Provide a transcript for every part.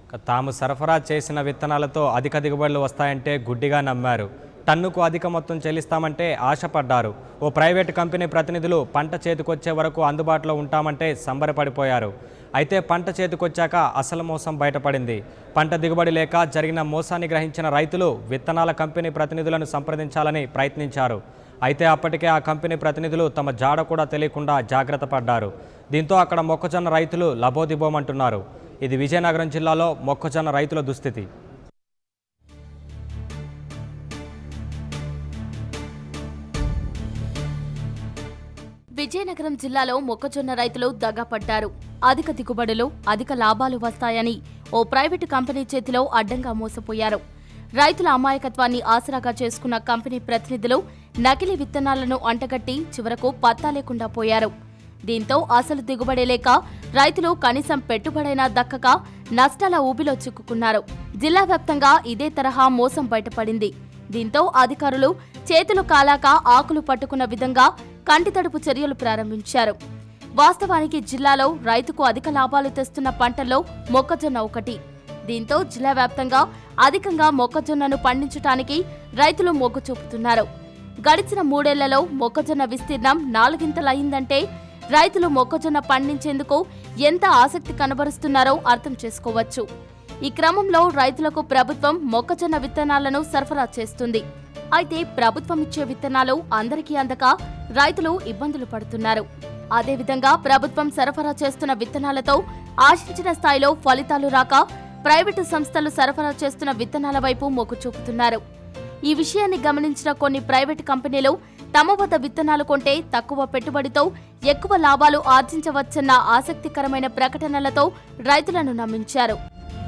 తాము సరఫరా చేసిన విత్తనాలతో అధిక దిగుబడులు వస్తాయంటే గుడ్డిగా నమ్మారు టన్నుకు అధిక మొత్తం చెల్లిస్తామంటే ఆశపడ్డారు ఓ ప్రైవేటు కంపెనీ ప్రతినిధులు పంట చేతికొచ్చే వరకు అందుబాటులో ఉంటామంటే సంబరపడిపోయారు అయితే పంట చేతికొచ్చాక అసలు మోసం బయటపడింది పంట దిగుబడి లేక జరిగిన మోసాన్ని గ్రహించిన రైతులు విత్తనాల కంపెనీ ప్రతినిధులను సంప్రదించాలని ప్రయత్నించారు అయితే అప్పటికే ఆ కంపెనీ ప్రతినిధులు తమ జాడ కూడా తెలియకుండా జాగ్రత్త పడ్డారు దీంతో అక్కడ మొక్కజొన్న రైతులు లబోదిబోమంటున్నారు ఇది విజయనగరం జిల్లాలో మొక్కజొన్న రైతుల దుస్థితి విజయనగరం జిల్లాలో మొక్కజొన్న రైతులు దగాపడ్డారు అధిక దిగుబడులు అధిక లాభాలు వస్తాయని ఓ ప్రైవేటు కంపెనీ చేతిలో అడ్డంగా మోసపోయారు రైతుల అమాయకత్వాన్ని ఆసరాగా చేసుకున్న కంపెనీ ప్రతినిధులు నకిలీ విత్తనాలను అంటగట్టి చివరకు పత్తా లేకుండా పోయారు దీంతో అసలు దిగుబడి లేక రైతులు కనీసం పెట్టుబడైనా దక్కక నష్టాల ఊబిలో చిక్కుకున్నారు జిల్లా వ్యాప్తంగా ఇదే తరహా మోసం బయటపడింది దీంతో అధికారులు చేతులు కాలాక ఆకులు పట్టుకున్న విధంగా కంటితడుపు చర్యలు ప్రారంభించారు వాస్తవానికి జిల్లాలో రైతుకు అధిక లాభాలు తెస్తున్న పంటల్లో మొక్కజొన్న ఒకటి దీంతో జిల్లా వ్యాప్తంగా అధికంగా మొక్కజొన్నను పండించడానికి రైతులు మొగ్గు చూపుతున్నారు గడిచిన మూడేళ్లలో మొక్కజొన్న విస్తీర్ణం నాలుగింతలయ్యిందంటే రైతులు మొక్కజొన్న పండించేందుకు ఎంత ఆసక్తి కనబరుస్తున్నారో అర్థం చేసుకోవచ్చు ఈ క్రమంలో రైతులకు ప్రభుత్వం మొక్కజొన్న విత్తనాలను సరఫరా చేస్తుంది అయితే ప్రభుత్వం ఇచ్చే విత్తనాలు అందరికీ అందక రైతులు ఇబ్బందులు పడుతున్నారు అదేవిధంగా ప్రభుత్వం సరఫరా చేస్తున్న విత్తనాలతో ఆశించిన స్థాయిలో ఫలితాలు రాక ప్రైవేటు సంస్థలు సరఫరా చేస్తున్న విత్తనాల వైపు మొగ్గు చూపుతున్నారు ఈ విషయాన్ని గమనించిన కొన్ని ప్రైవేటు కంపెనీలు తమ వద్ద విత్తనాలు కొంటే తక్కువ పెట్టుబడితో ఎక్కువ లాభాలు ఆర్జించవచ్చన్న ఆసక్తికరమైన ప్రకటనలతో రైతులను నమ్మించారు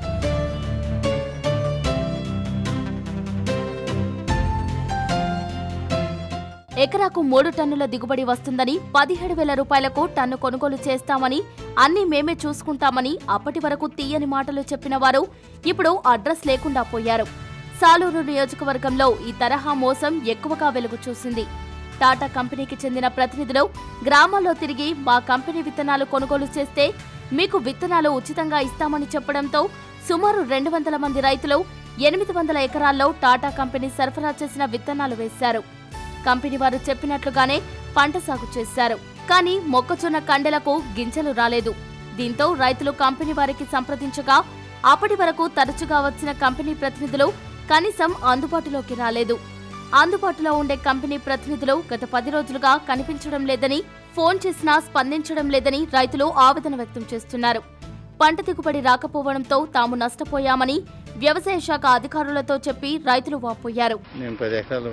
ఎకరాకు మూడు టన్నుల దిగుబడి వస్తుందని పదిహేడు వేల రూపాయలకు టన్ను కొనుగోలు చేస్తామని అన్నీ మేమే చూసుకుంటామని అప్పటి వరకు తీయని మాటలు చెప్పిన వారు ఇప్పుడు అడ్రస్ లేకుండా పోయారు సాలూరు నియోజకవర్గంలో ఈ తరహా మోసం ఎక్కువగా వెలుగు చూసింది టాటా కంపెనీకి చెందిన ప్రతినిధులు గ్రామాల్లో తిరిగి మా కంపెనీ విత్తనాలు కొనుగోలు చేస్తే మీకు విత్తనాలు ఉచితంగా ఇస్తామని చెప్పడంతో సుమారు రెండు వందల మంది రైతులు ఎనిమిది వందల ఎకరాల్లో టాటా కంపెనీ సరఫరా చేసిన విత్తనాలు వేశారు కంపెనీ వారు చెప్పినట్లుగానే పంట సాగు చేశారు కానీ మొక్కజొన్న కండెలకు గింజలు రాలేదు దీంతో రైతులు కంపెనీ వారికి సంప్రదించగా అప్పటి వరకు తరచుగా వచ్చిన కంపెనీ ప్రతినిధులు కనీసం అందుబాటులోకి రాలేదు అందుబాటులో ఉండే కంపెనీ ప్రతినిధులు గత పది రోజులుగా కనిపించడం లేదని ఫోన్ చేసినా స్పందించడం లేదని రైతులు ఆవేదన వ్యక్తం చేస్తున్నారు పంట దిగుబడి రాకపోవడంతో తాము నష్టపోయామని వ్యవసాయ శాఖ అధికారులతో చెప్పి రైతులు వాపోయారు మేము పది ఎకరాలు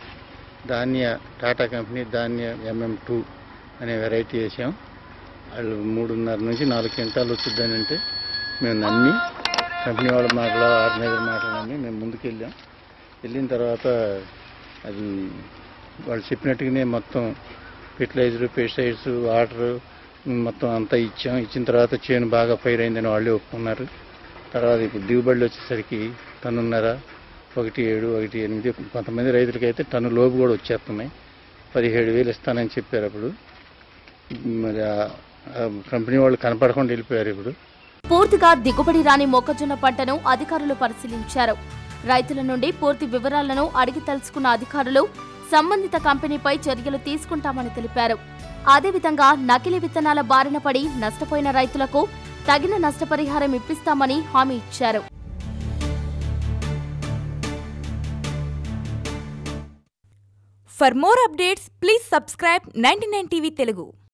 ధాన్య టాటా కంపెనీ ధాన్య ఎంఎం టూ అనే వెరైటీ వేసాం వాళ్ళు మూడున్నర నుంచి నాలుగు క్వింటాలు వచ్చిందని అంటే మేము నమ్మి కంపెనీ వాళ్ళ మాటలు ఆర్గనైజర్ మాటలు నమ్మి మేము ముందుకు వెళ్ళాం వెళ్ళిన తర్వాత అది వాళ్ళు చెప్పినట్టుగానే మొత్తం ఫెర్టిలైజర్ పెస్టిసైడ్స్ వాటర్ మొత్తం అంతా ఇచ్చాం ఇచ్చిన తర్వాత చేను బాగా పైర్ అయిందని వాళ్ళే ఒప్పుకున్నారు తర్వాత ఇప్పుడు దిగుబడులు వచ్చేసరికి టన్నున్నర ఒకటి ఏడు ఒకటి ఎనిమిది కొంతమంది రైతులకి అయితే టన్ను లోపు కూడా వచ్చేస్తున్నాయి పదిహేడు వేలు ఇస్తానని చెప్పారు అప్పుడు మరి ఆ- ఆ కంపెనీ వాళ్ళు కనపడకుండా వెళ్ళిపోయారు ఇప్పుడు పూర్తిగా దిగుబడి రాని మొక్కజొన్న పంటను అధికారులు పరిశీలించారు రైతుల నుండి పూర్తి వివరాలను అడిగి తెలుసుకున్న అధికారులు సంబంధిత కంపెనీపై చర్యలు తీసుకుంటామని తెలిపారు అదేవిధంగా నకిలీ విత్తనాల బారిన పడి నష్టపోయిన రైతులకు తగిన నష్టపరిహారం ఇప్పిస్తామని హామీ ఇచ్చారు For more updates, please subscribe 99 TV Telugu.